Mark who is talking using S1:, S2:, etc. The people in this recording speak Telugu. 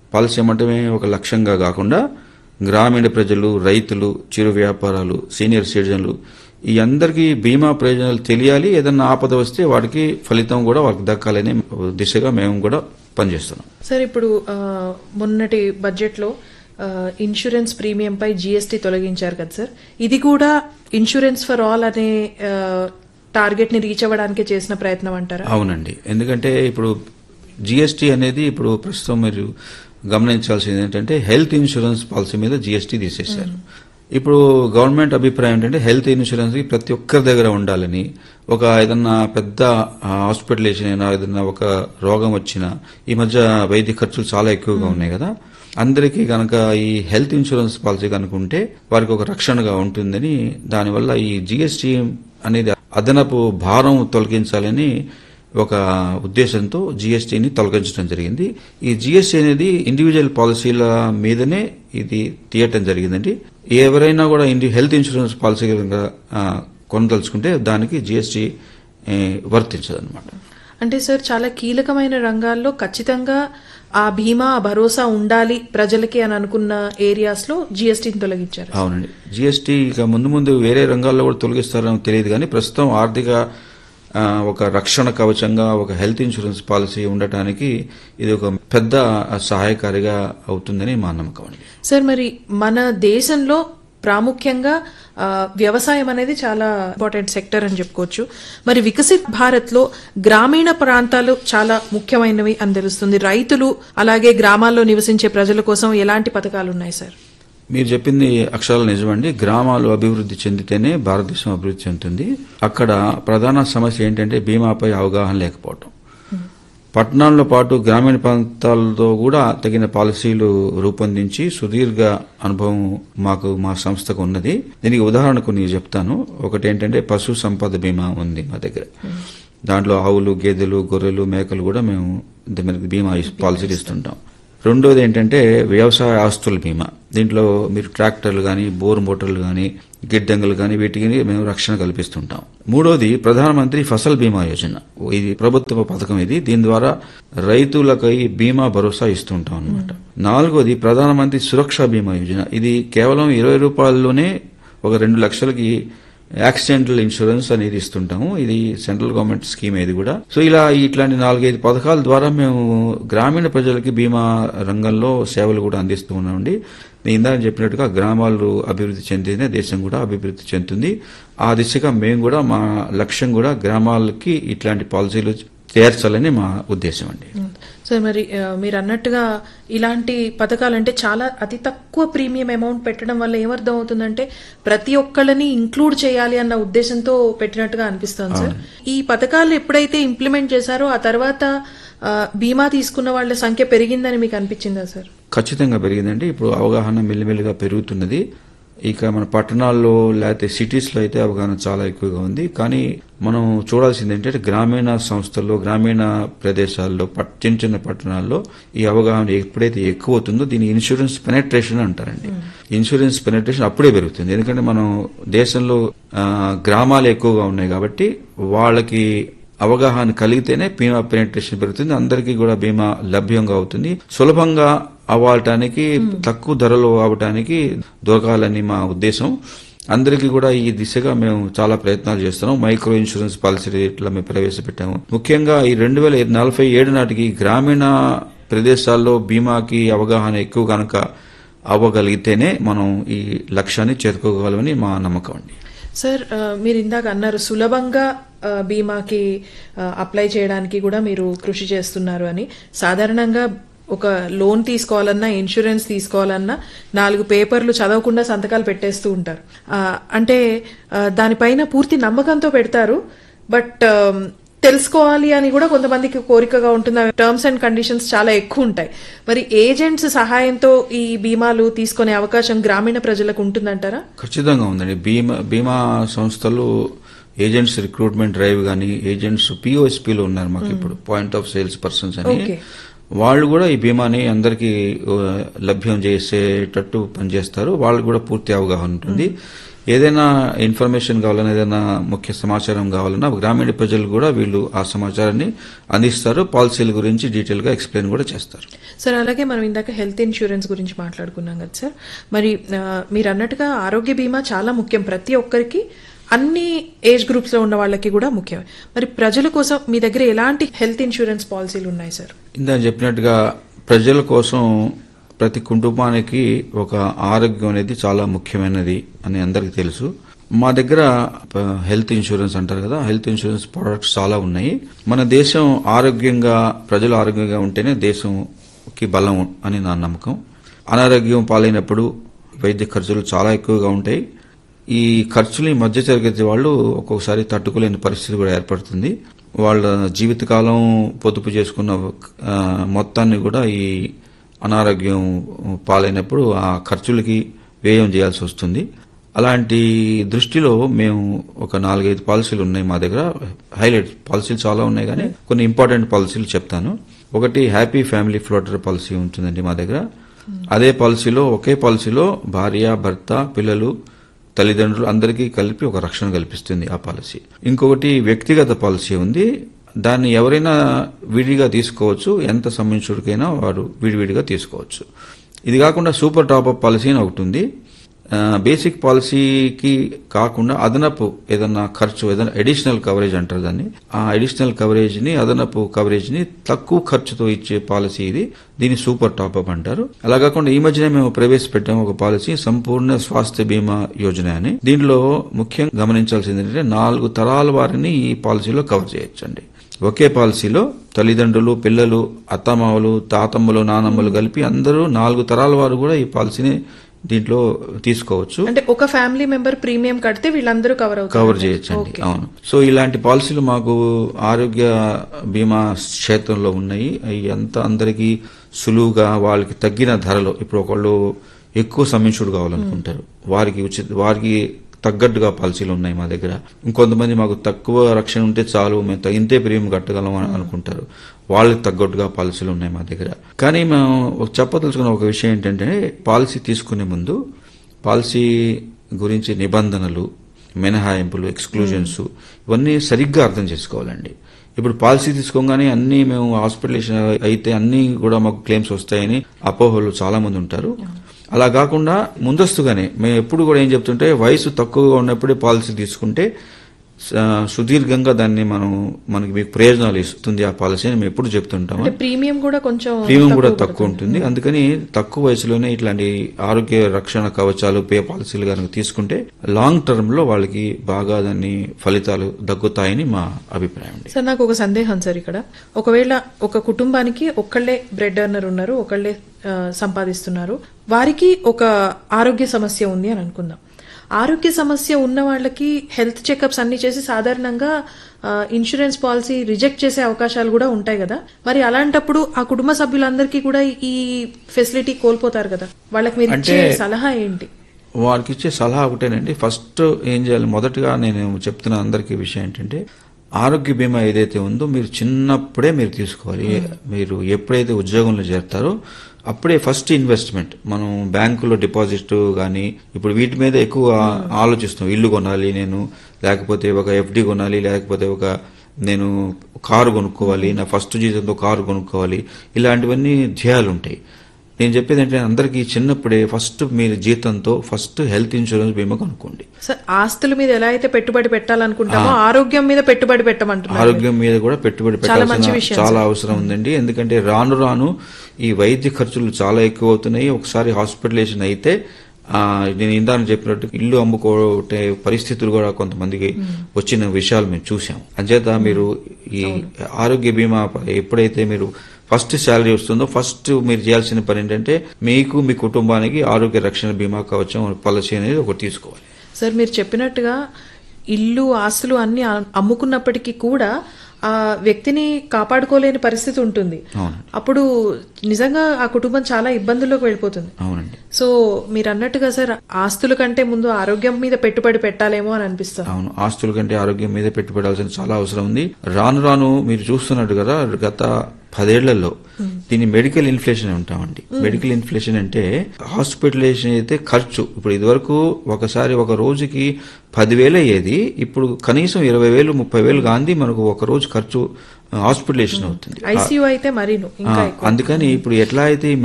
S1: పాలసీ అమ్మటమే ఒక లక్ష్యంగా కాకుండా గ్రామీణ ప్రజలు రైతులు చిరు వ్యాపారాలు సీనియర్ సిటిజన్లు ఈ అందరికీ బీమా ప్రయోజనాలు తెలియాలి ఏదన్నా ఆపద వస్తే వాటికి ఫలితం కూడా వాళ్ళకి దక్కాలనే దిశగా మేము కూడా పనిచేస్తున్నాం
S2: సార్ ఇప్పుడు ఆ, మొన్నటి బడ్జెట్లో ఆ, ఇన్సూరెన్స్ ప్రీమియంపై జీఎస్టీ తొలగించారు కదా సార్ ఇది కూడా ఇన్సూరెన్స్ ఫర్ ఆల్ అనే ఆ, టార్గెట్ ని రీచ్ అవ్వడానికి చేసిన ప్రయత్నం అంటారా
S1: అవునండి ఎందుకంటే ఇప్పుడు జిఎస్టీ అనేది ఇప్పుడు ప్రస్తుతం మీరు గమనించాల్సింది ఏంటంటే హెల్త్ ఇన్సూరెన్స్ పాలసీ మీద జిఎస్టీ తీసేశారు ఇప్పుడు గవర్నమెంట్ అభిప్రాయం ఏంటంటే హెల్త్ ఇన్సూరెన్స్ కి ప్రతి ఒక్కరి దగ్గర ఉండాలని ఒక ఏదన్నా పెద్ద హాస్పిటలేషన్ అయినా ఏదన్నా ఒక రోగం వచ్చినా ఈ మధ్య వైద్య ఖర్చులు చాలా ఎక్కువగా ఉన్నాయి కదా అందరికీ కనుక ఈ హెల్త్ ఇన్సూరెన్స్ పాలసీ కనుక ఉంటే వారికి ఒక రక్షణగా ఉంటుందని దానివల్ల ఈ జిఎస్టీ అనేది అదనపు భారం తొలగించాలని ఒక ఉద్దేశంతో జీఎస్టీని తొలగించడం జరిగింది ఈ జీఎస్టీ అనేది ఇండివిజువల్ పాలసీల మీదనే ఇది తీయటం జరిగిందండి ఎవరైనా కూడా ఇండి హెల్త్ ఇన్సూరెన్స్ పాలసీ కనుక ఆ, కొనదలుచుకుంటే దానికి జీఎస్టీ వర్తించదన్నమాట
S2: అంటే సార్ చాలా కీలకమైన రంగాల్లో ఖచ్చితంగా ఆ బీమా ఆ భరోసా ఉండాలి ప్రజలకి అని అనుకున్న ఏరియాస్ లో జీఎస్టీని తొలగించారు
S1: అవునండి జీఎస్టీ ఇక ముందు ముందు వేరే రంగాల్లో కూడా తొలగిస్తారో తెలియదు కానీ ప్రస్తుతం ఆర్థిక ఆ, ఒక రక్షణ కవచంగా ఒక హెల్త్ ఇన్సూరెన్స్ పాలసీ ఉండటానికి ఇది ఒక పెద్ద సహాయకారిగా అవుతుందని మా నమ్మకం అండి
S2: సార్ మరి మన దేశంలో ప్రాముఖ్యంగా ఆ, వ్యవసాయం అనేది చాలా ఇంపార్టెంట్ సెక్టర్ అని చెప్పుకోవచ్చు మరి వికసిత్ భారత్ లో గ్రామీణ ప్రాంతాలు చాలా ముఖ్యమైనవి అని తెలుస్తుంది రైతులు అలాగే గ్రామాల్లో నివసించే ప్రజల కోసం ఎలాంటి పథకాలు ఉన్నాయి సార్
S1: మీరు చెప్పింది అక్షరాలు నిజమండి గ్రామాలు అభివృద్ధి చెందితేనే భారతదేశం అభివృద్ధి చెందుతుంది అక్కడ ప్రధాన సమస్య ఏంటంటే బీమాపై అవగాహన లేకపోవటం పట్టణాల్లో పాటు గ్రామీణ ప్రాంతాలతో కూడా తగిన పాలసీలు రూపొందించి సుదీర్ఘ అనుభవం మాకు మా సంస్థకు ఉన్నది దీనికి ఉదాహరణ కొన్ని చెప్తాను ఒకటి ఏంటంటే పశు సంపద బీమా ఉంది మా దగ్గర దాంట్లో ఆవులు గేదెలు గొర్రెలు మేకలు కూడా మేము ఇంత మేరకు బీమా ఇస్- పాలసీలు ఇస్తుంటాం రెండోది ఏంటంటే వ్యవసాయ ఆస్తుల బీమా దీంట్లో మీరు ట్రాక్టర్లు కానీ బోర్ మోటార్లు కానీ గిడ్డంగులు కానీ వీటికి మేము రక్షణ కల్పిస్తుంటాం మూడోది ప్రధానమంత్రి ఫసల్ బీమా యోజన ఇది ప్రభుత్వ పథకం ఇది దీని ద్వారా రైతులకై బీమా భరోసా ఇస్తుంటాం అనమాట నాలుగోది ప్రధానమంత్రి సురక్ష బీమా యోజన ఇది కేవలం ఇరవై రూపాయల్లోనే ఒక రెండు లక్షలకి యాక్సిడెంటల్ ఇన్సూరెన్స్ అనేది ఇస్తుంటాము ఇది సెంట్రల్ గవర్నమెంట్ స్కీమ్ ఇది కూడా సో ఇలా ఇట్లాంటి నాలుగైదు పథకాల ద్వారా మేము గ్రామీణ ప్రజలకి బీమా రంగంలో సేవలు కూడా అందిస్తూ ఉన్నామండి నేను ఇందాక చెప్పినట్టుగా గ్రామాలు అభివృద్ధి చెందితేనే దేశం కూడా అభివృద్ధి చెందుతుంది ఆ దిశగా మేము కూడా మా లక్ష్యం కూడా గ్రామాలకి ఇట్లాంటి పాలసీలు చేర్చాలని మా ఉద్దేశం అండి
S2: సార్ మరి ఆ, మీరు అన్నట్టుగా ఇలాంటి పథకాలు అంటే చాలా అతి తక్కువ ప్రీమియం అమౌంట్ పెట్టడం వల్ల ఏమర్థం అవుతుందంటే ప్రతి ఒక్కళ్ళని ఇంక్లూడ్ చేయాలి అన్న ఉద్దేశంతో పెట్టినట్టుగా అనిపిస్తుంది సార్ ఈ పథకాలు ఎప్పుడైతే ఇంప్లిమెంట్ చేశారో ఆ తర్వాత ఆ, బీమా తీసుకున్న వాళ్ళ సంఖ్య పెరిగిందని మీకు అనిపించిందా సార్
S1: ఖచ్చితంగా పెరిగిందండి ఇప్పుడు అవగాహన మెల్లిమెల్లిగా పెరుగుతున్నది ఇక మన పట్టణాల్లో లేకపోతే సిటీస్లో అయితే అవగాహన చాలా ఎక్కువగా ఉంది కానీ మనం చూడాల్సింది ఏంటంటే గ్రామీణ సంస్థల్లో గ్రామీణ ప్రదేశాల్లో పట్- చిన్న చిన్న పట్టణాల్లో ఈ అవగాహన ఎప్పుడైతే ఎక్కువ అవుతుందో దీన్ని ఇన్సూరెన్స్ పెనట్రేషన్ అంటారండి ఇన్సూరెన్స్ పెనట్రేషన్ అప్పుడే పెరుగుతుంది ఎందుకంటే మనం దేశంలో ఆ, గ్రామాలు ఎక్కువగా ఉన్నాయి కాబట్టి వాళ్ళకి అవగాహన కలిగితేనే బీమా పెనిట్రేషన్ పెరుగుతుంది అందరికీ కూడా బీమా లభ్యంగా అవుతుంది సులభంగా అవ్వటానికి తక్కువ ధరలో అవ్వటానికి దొరకాలని మా ఉద్దేశం అందరికీ కూడా ఈ దిశగా మేము చాలా ప్రయత్నాలు చేస్తున్నాం మైక్రో ఇన్సూరెన్స్ పాలసీ ఇట్లా మేము ప్రవేశపెట్టాము ముఖ్యంగా ఈ రెండు వేల నలభై ఏడు నాటికి గ్రామీణ ప్రదేశాల్లో బీమాకి అవగాహన ఎక్కువ కనుక అవ్వగలిగితేనే మనం ఈ లక్ష్యాన్ని చేరుకోగలమని మా నమ్మకం అండి
S2: సార్ ఆ, మీరు ఇందాక అన్నారు సులభంగా ఆ, బీమాకి ఆ, అప్లై చేయడానికి కూడా మీరు కృషి చేస్తున్నారు అని సాధారణంగా ఒక లోన్ తీసుకోవాలన్నా ఇన్సూరెన్స్ తీసుకోవాలన్నా నాలుగు పేపర్లు చదవకుండా సంతకాలు పెట్టేస్తూ ఉంటారు ఆ, అంటే ఆ, దానిపైన పూర్తి నమ్మకంతో పెడతారు బట్ ఆమ్, తెలుసుకోవాలి అని కూడా కొంతమందికి కోరికగా ఉంటుంది టర్మ్స్ అండ్ కండిషన్స్ చాలా ఎక్కువ ఉంటాయి మరి ఏజెంట్స్ సహాయంతో ఈ బీమాలు తీసుకునే అవకాశం గ్రామీణ ప్రజలకు ఉంటుందంటారా
S1: ఖచ్చితంగా ఉందండి బీమా బీమా సంస్థలు ఏజెంట్స్ రిక్రూట్మెంట్ డ్రైవ్ కానీ ఏజెంట్స్ పిఓఎస్పీలో ఉన్నారు మాకు ఇప్పుడు పాయింట్ ఆఫ్ సేల్స్ పర్సన్స్ అని
S2: Okay.
S1: వాళ్ళు కూడా ఈ బీమాని అందరికీ ఆ, లభ్యం చేసేటట్టు పనిచేస్తారు వాళ్ళకి కూడా పూర్తి అవగాహన ఉంటుంది ఏదైనా ఇన్ఫర్మేషన్ కావాలన్నా ఏదైనా ముఖ్య సమాచారం కావాలన్నా గ్రామీణ ప్రజలు కూడా వీళ్ళు ఆ సమాచారాన్ని అందిస్తారు పాలసీల గురించి డీటెయిల్ గా ఎక్స్ప్లెయిన్ కూడా చేస్తారు
S2: సార్ అలాగే మనం ఇందాక హెల్త్ ఇన్సూరెన్స్ గురించి మాట్లాడుకున్నాం కదా సార్ మరి ఆ, మీరు అన్నట్టుగా ఆరోగ్య బీమా చాలా ముఖ్యం ప్రతి ఒక్కరికి అన్ని ఏజ్ గ్రూప్స్ లో ఉన్న వాళ్ళకి కూడా ముఖ్యం మరి ప్రజల కోసం మీ దగ్గర ఎలాంటి హెల్త్ ఇన్సూరెన్స్ పాలసీలు ఉన్నాయి సార్
S1: ఇందాక చెప్పినట్టుగా ప్రజల కోసం ప్రతి కుటుంబానికి ఒక ఆరోగ్యం అనేది చాలా ముఖ్యమైనది అని అందరికీ తెలుసు మా దగ్గర ప- హెల్త్ ఇన్సూరెన్స్ అంటారు కదా హెల్త్ ఇన్సూరెన్స్ ప్రొడక్ట్స్ చాలా ఉన్నాయి మన దేశం ఆరోగ్యంగా ప్రజలు ఆరోగ్యంగా ఉంటేనే దేశంకి బలం అని నా నమ్మకం అనారోగ్యం పాలైనప్పుడు వైద్య ఖర్చులు చాలా ఎక్కువగా ఉంటాయి ఈ ఖర్చులు ఈ మధ్య తరగతి వాళ్ళు ఒక్కొక్కసారి తట్టుకోలేని పరిస్థితి కూడా ఏర్పడుతుంది వాళ్ళ జీవితకాలం పొదుపు చేసుకున్న ఆ, మొత్తాన్ని కూడా ఈ అనారోగ్యం పాలైనప్పుడు ఆ ఖర్చులకి వ్యయం చేయాల్సి వస్తుంది అలాంటి దృష్టిలో మేము ఒక నాలుగైదు పాలసీలు ఉన్నాయి మా దగ్గర హైలైట్ పాలసీలు చాలా ఉన్నాయి కానీ కొన్ని ఇంపార్టెంట్ పాలసీలు చెప్తాను ఒకటి హ్యాపీ ఫ్యామిలీ ఫ్లోటర్ పాలసీ ఉంటుందండి మా దగ్గర అదే పాలసీలో ఒకే పాలసీలో భార్య భర్త పిల్లలు తల్లిదండ్రులు అందరికీ కలిపి ఒక రక్షణ కల్పిస్తుంది ఆ పాలసీ ఇంకొకటి వ్యక్తిగత పాలసీ ఉంది దాన్ని ఎవరైనా విడిగా తీసుకోవచ్చు ఎంత సంబంధించుడికైనా వారు విడివిడిగా తీసుకోవచ్చు ఇది కాకుండా సూపర్ టాప్అప్ పాలసీ అని ఒకటి ఉంది ఆ, బేసిక్ పాలసీకి కాకుండా అదనపు ఏదన్నా ఖర్చు ఏదైనా అడిషనల్ కవరేజ్ అంటారు దాన్ని ఆ అడిషనల్ కవరేజ్ ని అదనపు కవరేజ్ ని తక్కువ ఖర్చుతో ఇచ్చే పాలసీ ఇది దీన్ని సూపర్ టాప్అప్ అంటారు అలా కాకుండా ఈ మధ్యనే మేము ప్రవేశపెట్టాము ఒక పాలసీ సంపూర్ణ స్వాస్థ్య బీమా యోజన అని దీనిలో ముఖ్యంగా గమనించాల్సింది ఏంటంటే నాలుగు తరాల వారిని ఈ పాలసీలో కవర్ చేయొచ్చండి ఒకే పాలసీలో తల్లిదండ్రులు పిల్లలు అత్తమామలు తాతమ్మలు నానమ్మలు కలిపి అందరూ నాలుగు తరాల వారు కూడా ఈ పాలసీని దీంట్లో తీసుకోవచ్చు
S2: అంటే ఒక ఫ్యామిలీ మెంబర్ ప్రీమియం కడితే వీళ్ళందరూ కవర్ అవుతారు
S1: కవర్ చేయొచ్చండి అవును సో ఇలాంటి పాలసీలు మాకు ఆరోగ్య బీమా క్షేత్రంలో ఉన్నాయి అవి అంత అందరికీ సులువుగా వాళ్ళకి తగ్గిన ధరలో ఇప్పుడు ఒకళ్ళు ఎక్కువ సమీక్షుడు కావాలనుకుంటారు వారికి ఉచిత వారికి తగ్గట్టుగా పాలసీలు ఉన్నాయి మా దగ్గర ఇంకొంతమంది మాకు తక్కువ రక్షణ ఉంటే చాలు మేము తగింతే ప్రీమియం కట్టగలం అని అనుకుంటారు వాళ్ళకి తగ్గట్టుగా పాలసీలు ఉన్నాయి మా దగ్గర కానీ మేము ఒక చెప్పదలుచుకున్న ఒక విషయం ఏంటంటే పాలసీ తీసుకునే ముందు పాలసీ గురించి నిబంధనలు మినహాయింపులు ఎక్స్క్లూజన్స్ ఇవన్నీ సరిగ్గా అర్థం చేసుకోవాలండి ఇప్పుడు పాలసీ తీసుకోగానే అన్ని మేము హాస్పిటలేషన్ అయితే అన్ని కూడా మాకు క్లెయిమ్స్ వస్తాయని అపోహలు చాలా మంది ఉంటారు అలా కాకుండా ముందస్తుగానే మేము ఎప్పుడు కూడా ఏం చెప్తుంటే వయసు తక్కువగా ఉన్నప్పుడే పాలసీ తీసుకుంటే స- సుదీర్ఘంగా దాన్ని మనం మనకి మీకు ప్రయోజనాలు ఇస్తుంది ఆ పాలసీ అని మేము ఎప్పుడు చెప్తుంటాము
S2: అంటే ప్రీమియం కూడా కొంచెం
S1: ప్రీమియం కూడా తక్కువ ఉంటుంది అందుకని తక్కువ వయసులోనే ఇట్లాంటి ఆరోగ్య రక్షణ కవచాలు పే పాలసీలు కనుక తీసుకుంటే లాంగ్ టర్మ్ లో వాళ్ళకి బాగా దాన్ని ఫలితాలు దగ్గుతాయని మా అభిప్రాయం అండి
S2: సార్ నాకు ఒక సందేహం సార్ ఇక్కడ ఒకవేళ ఒక కుటుంబానికి ఒక్కళ్ళే బ్రెడ్ ఎర్నర్ ఉన్నారు ఒకళ్ళే ఆ, సంపాదిస్తున్నారు వారికి ఒక ఆరోగ్య సమస్య ఉంది అని అనుకుందాం ఆరోగ్య సమస్య ఉన్న వాళ్ళకి హెల్త్ చెకప్స్ అన్ని చేసి సాధారణంగా ఆ, ఇన్సూరెన్స్ పాలసీ రిజెక్ట్ చేసే అవకాశాలు కూడా ఉంటాయి కదా మరి అలాంటప్పుడు ఆ కుటుంబ సభ్యులందరికీ కూడా ఈ ఫెసిలిటీ కోల్పోతారు కదా వాళ్ళకి మీరు ఇచ్చే సలహా ఏంటి
S1: వారికి ఇచ్చే సలహా ఒకటేనండి ఫస్ట్ ఏం చేయాలి మొదటగా నేను చెప్తున్న అందరికీ విషయం ఏంటంటే ఆరోగ్య బీమా ఏదైతే ఉందో మీరు చిన్నప్పుడే మీరు తీసుకోవాలి మీరు ఎప్పుడైతే ఉద్యోగంలో చేరతారో అప్పుడే ఫస్ట్ ఇన్వెస్ట్మెంట్ మనం బ్యాంకులో డిపాజిట్ కానీ ఇప్పుడు వీటి మీద ఎక్కువ ఆలోచిస్తాం ఇల్లు కొనాలి నేను లేకపోతే ఒక ఎఫ్డి కొనాలి లేకపోతే ఒక నేను కారు కొనుక్కోవాలి నా ఫస్ట్ జీతంతో కారు కొనుక్కోవాలి ఇలాంటివన్నీ ధ్యేయాలు ఉంటాయి నేను చెప్పేది ఏంటంటే అందరికీ చిన్నప్పుడే ఫస్ట్ మీరు జీతంతో ఫస్ట్ హెల్త్ ఇన్సూరెన్స్ బీమా కొనుక్కోండి
S2: సార్ ఆస్తుల మీద ఎలా అయితే పెట్టుబడి పెట్టాలనుకుంటామో ఆరోగ్యం మీద పెట్టుబడి పెట్టమంటున్నారు
S1: ఆరోగ్యం మీద కూడా పెట్టుబడి
S2: చాలా మంచి
S1: పెట్టాల్సిన
S2: విషయం
S1: చాలా అవసరం ఉందండి ఎందుకంటే రాను రాను ఈ వైద్య ఖర్చులు చాలా ఎక్కువ అవుతున్నాయి ఒకసారి హాస్పిటలేషన్ అయితే ఆ, నేను ఇందాక చెప్పినట్టు ఇల్లు అమ్ముకోటే పరిస్థితులు కూడా కొంతమందికి వచ్చిన విషయాలు మేము చూసాం అంచేత మీరు ఈ ఆరోగ్య బీమా ఎప్పుడైతే మీరు ఫస్ట్ శాలరీ వస్తుందో ఫస్ట్ మీరు చేయాల్సిన పని ఏంటంటే మీకు మీ కుటుంబానికి ఆరోగ్య రక్షణ బీమా కవచం పాలసీ అనేది ఒకటి తీసుకోవాలి
S2: సార్ మీరు చెప్పినట్టుగా ఇల్లు ఆస్తులు అన్ని అ- అమ్ముకున్నప్పటికీ కూడా ఆ వ్యక్తిని కాపాడుకోలేని పరిస్థితి ఉంటుంది
S1: అవునండి
S2: అప్పుడు నిజంగా ఆ కుటుంబం చాలా ఇబ్బందుల్లోకి వెళ్ళిపోతుంది
S1: అవునండి
S2: సో మీరు అన్నట్టుగా సార్ ఆస్తుల కంటే ముందు ఆరోగ్యం మీద పెట్టుబడి పెట్టాలేమో అని అనిపిస్తుంది
S1: అవును ఆస్తుల కంటే ఆరోగ్యం మీద పెట్టుబడాల్సిన చాలా అవసరం ఉంది రాను రాను మీరు చూస్తున్నట్టు కదా గత పదేళ్లలో దీన్ని మెడికల్ ఇన్ఫ్లేషన్ అంటామండి మెడికల్ ఇన్ఫ్లేషన్ అంటే హాస్పిటలైజేషన్ అయితే ఖర్చు ఇప్పుడు ఇదివరకు ఒకసారి ఒక రోజుకి పదివేలు అయ్యేది ఇప్పుడు కనీసం ఇరవై వేలు ముప్పై వేలు గాంధీ మనకు ఒక రోజు ఖర్చు హాస్పిటలైజేషన్ అవుతుంది
S2: ఐసీయూ అయితే మరీను ఇంకా
S1: ఆ, అందుకని ఇప్పుడు ఎట్లా అయితే ఈ